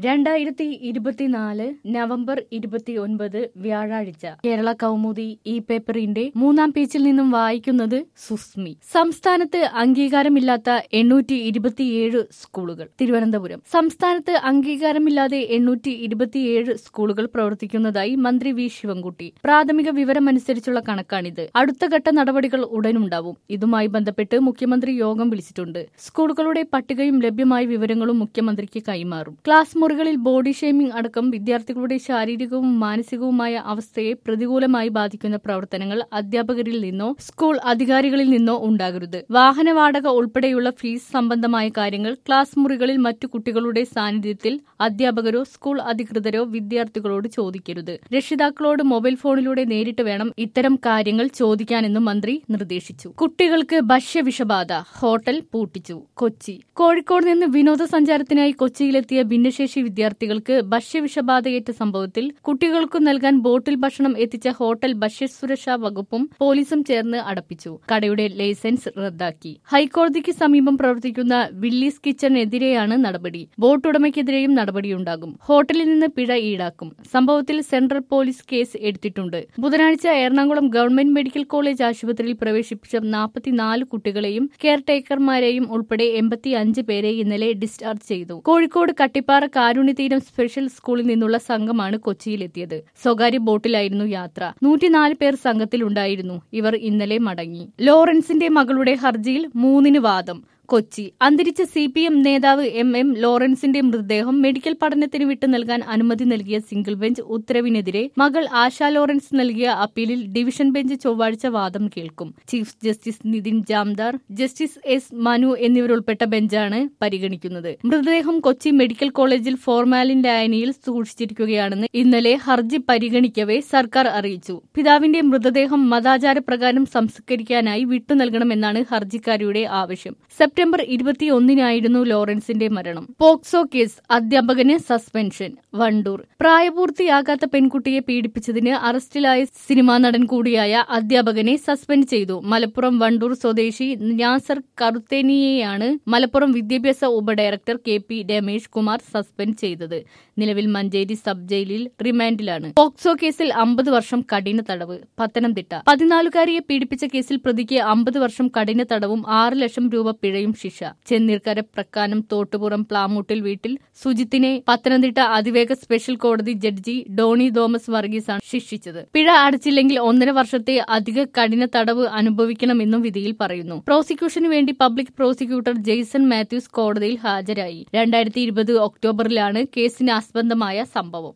രണ്ടായിരത്തി ഇരുപത്തിനാല് നവംബർ ഇരുപത്തിയൊൻപത് വ്യാഴാഴ്ച കേരള കൗമുദി ഈ പേപ്പറിന്റെ മൂന്നാം പേജിൽ നിന്നും വായിക്കുന്നത് സുസ്മി സംസ്ഥാനത്ത് അംഗീകാരമില്ലാത്ത എണ്ണൂറ്റി ഇരുപത്തിയേഴ് സ്കൂളുകൾ തിരുവനന്തപുരം സംസ്ഥാനത്ത് അംഗീകാരമില്ലാതെ എണ്ണൂറ്റി ഇരുപത്തിയേഴ് സ്കൂളുകൾ പ്രവർത്തിക്കുന്നതായി മന്ത്രി വി ശിവൻകുട്ടി പ്രാഥമിക വിവരമനുസരിച്ചുള്ള കണക്കാണിത് അടുത്ത ഘട്ട നടപടികൾ ഉടനുണ്ടാവും ഇതുമായി ബന്ധപ്പെട്ട് മുഖ്യമന്ത്രി യോഗം വിളിച്ചിട്ടുണ്ട് സ്കൂളുകളുടെ പട്ടികയും ലഭ്യമായ വിവരങ്ങളും മുഖ്യമന്ത്രിക്ക് കൈമാറും ക്ലാസ് മുറികളിൽ ബോഡി ഷേമിംഗ് അടക്കം വിദ്യാർത്ഥികളുടെ ശാരീരികവും മാനസികവുമായ അവസ്ഥയെ പ്രതികൂലമായി ബാധിക്കുന്ന പ്രവർത്തനങ്ങൾ അധ്യാപകരിൽ നിന്നോ സ്കൂൾ അധികാരികളിൽ നിന്നോ ഉണ്ടാകരുത് വാഹന വാടക ഉൾപ്പെടെയുള്ള ഫീസ് സംബന്ധമായ കാര്യങ്ങൾ ക്ലാസ് മുറികളിൽ മറ്റു കുട്ടികളുടെ സാന്നിധ്യത്തിൽ അധ്യാപകരോ സ്കൂൾ അധികൃതരോ വിദ്യാർത്ഥികളോട് ചോദിക്കരുത് രക്ഷിതാക്കളോട് മൊബൈൽ ഫോണിലൂടെ നേരിട്ട് വേണം ഇത്തരം കാര്യങ്ങൾ ചോദിക്കാനെന്നും മന്ത്രി നിർദ്ദേശിച്ചു കുട്ടികൾക്ക് ഭക്ഷ്യവിഷബാധ ഹോട്ടൽ പൂട്ടിച്ചു കൊച്ചി കോഴിക്കോട് നിന്ന് വിനോദസഞ്ചാരത്തിനായി കൊച്ചിയിലെത്തിയ ഭിന്നശേഷി വിദ്യാർത്ഥികൾക്ക് ഭക്ഷ്യവിഷബാധയേറ്റ സംഭവത്തിൽ കുട്ടികൾക്കു നൽകാൻ ബോട്ടിൽ ഭക്ഷണം എത്തിച്ച ഹോട്ടൽ ഭക്ഷ്യസുരക്ഷാ വകുപ്പും പോലീസും ചേർന്ന് അടപ്പിച്ചു കടയുടെ ലൈസൻസ് റദ്ദാക്കി ഹൈക്കോടതിക്ക് സമീപം പ്രവർത്തിക്കുന്ന വില്ലീസ് കിച്ചണിനെതിരെയാണ് നടപടി ബോട്ട് ഉടമയ്ക്കെതിരെയും നടപടിയുണ്ടാകും ഹോട്ടലിൽ നിന്ന് പിഴ ഈടാക്കും സംഭവത്തിൽ സെൻട്രൽ പോലീസ് കേസ് എടുത്തിട്ടുണ്ട് ബുധനാഴ്ച എറണാകുളം ഗവൺമെന്റ് മെഡിക്കൽ കോളേജ് ആശുപത്രിയിൽ പ്രവേശിപ്പിച്ച നാൽപ്പത്തിനാല് കുട്ടികളെയും കെയർ ടേക്കർമാരെയും ഉൾപ്പെടെ എൺപത്തിയഞ്ച് പേരെ ഇന്നലെ ഡിസ്ചാർജ് ചെയ്തു കോഴിക്കോട് കട്ടിപ്പാറ കാരുണ്യതീരം സ്പെഷ്യൽ സ്കൂളിൽ നിന്നുള്ള സംഘമാണ് കൊച്ചിയിലെത്തിയത് സ്വകാര്യ ബോട്ടിലായിരുന്നു യാത്ര നൂറ്റിനാല് പേർ സംഘത്തിലുണ്ടായിരുന്നു ഇവർ ഇന്നലെ മടങ്ങി ലോറൻസിന്റെ മകളുടെ ഹർജിയിൽ മൂന്നിന് വാദം കൊച്ചി അന്തരിച്ച സി പി എം നേതാവ് എം എം ലോറൻസിന്റെ മൃതദേഹം മെഡിക്കൽ പഠനത്തിന് വിട്ടു നൽകാൻ അനുമതി നൽകിയ സിംഗിൾ ബെഞ്ച് ഉത്തരവിനെതിരെ മകൾ ആശ ലോറൻസ് നൽകിയ അപ്പീലിൽ ഡിവിഷൻ ബെഞ്ച് ചൊവ്വാഴ്ച വാദം കേൾക്കും chief justice Nitin Jamdar justice S Manu എന്നിവരുൾപ്പെട്ട ബെഞ്ചാണ് പരിഗണിക്കുന്നത് മൃതദേഹം കൊച്ചി മെഡിക്കൽ കോളേജിൽ ഫോർമാലിൻ ലായനിയിൽ സൂക്ഷിച്ചിരിക്കുകയാണെന്ന് ഇന്നലെ ഹർജി പരിഗണിക്കവേ സർക്കാർ അറിയിച്ചു പിതാവിന്റെ മൃതദേഹം മതാചാരപ്രകാരം സംസ്കരിക്കാനായി വിട്ടു നൽകണമെന്നാണ് ഹർജിക്കാരിയുടെ ആവശ്യം സെപ്റ്റംബർ ഇരുപത്തിയൊന്നിനായിരുന്നു ലോറൻസിന്റെ മരണം പോക്സോ കേസ് അധ്യാപകന് സസ്പെൻഷൻ വണ്ടൂർ പ്രായപൂർത്തിയാകാത്ത പെൺകുട്ടിയെ പീഡിപ്പിച്ചതിന് അറസ്റ്റിലായ സിനിമാ നടൻ കൂടിയായ അധ്യാപകനെ സസ്പെൻഡ് ചെയ്തു മലപ്പുറം വണ്ടൂർ സ്വദേശി നാസർ കറുത്തേനിയെയാണ് മലപ്പുറം വിദ്യാഭ്യാസ ഉപഡയറക്ടർ K P Ramesh Kumar suspend ചെയ്തത് നിലവിൽ മഞ്ചേരി സബ് ജയിലിൽ റിമാൻഡിലാണ് പോക്സോ കേസിൽ അമ്പത് വർഷം കഠിന തടവ് പത്തനംതിട്ട പതിനാലുകാരിയെ പീഡിപ്പിച്ച കേസിൽ പ്രതിക്ക് അമ്പത് വർഷം കഠിന തടവും ആറ് ലക്ഷം രൂപ പിഴയും ശിക്ഷ ചെന്നീർക്കര പ്രക്കാനം തോട്ടുപുറം പ്ലാമൂട്ടിൽ വീട്ടിൽ സുജിത്തിനെ പത്തനംതിട്ട അതിവേഗ സ്പെഷ്യൽ കോടതി ജഡ്ജി ഡോണി തോമസ് വർഗീസാണ് ശിക്ഷിച്ചത് പിഴ അടച്ചില്ലെങ്കിൽ ഒന്നര വർഷത്തെ അധിക കഠിന തടവ് അനുഭവിക്കണമെന്നും വിധിയിൽ പറയുന്നു പ്രോസിക്യൂഷന് വേണ്ടി പബ്ലിക് പ്രോസിക്യൂട്ടർ ജെയ്സൺ മാത്യൂസ് കോടതിയിൽ ഹാജരായി രണ്ടായിരത്തി ഇരുപത് ഒക്ടോബറിലാണ് കേസിന് ആസ്പദമായ സംഭവം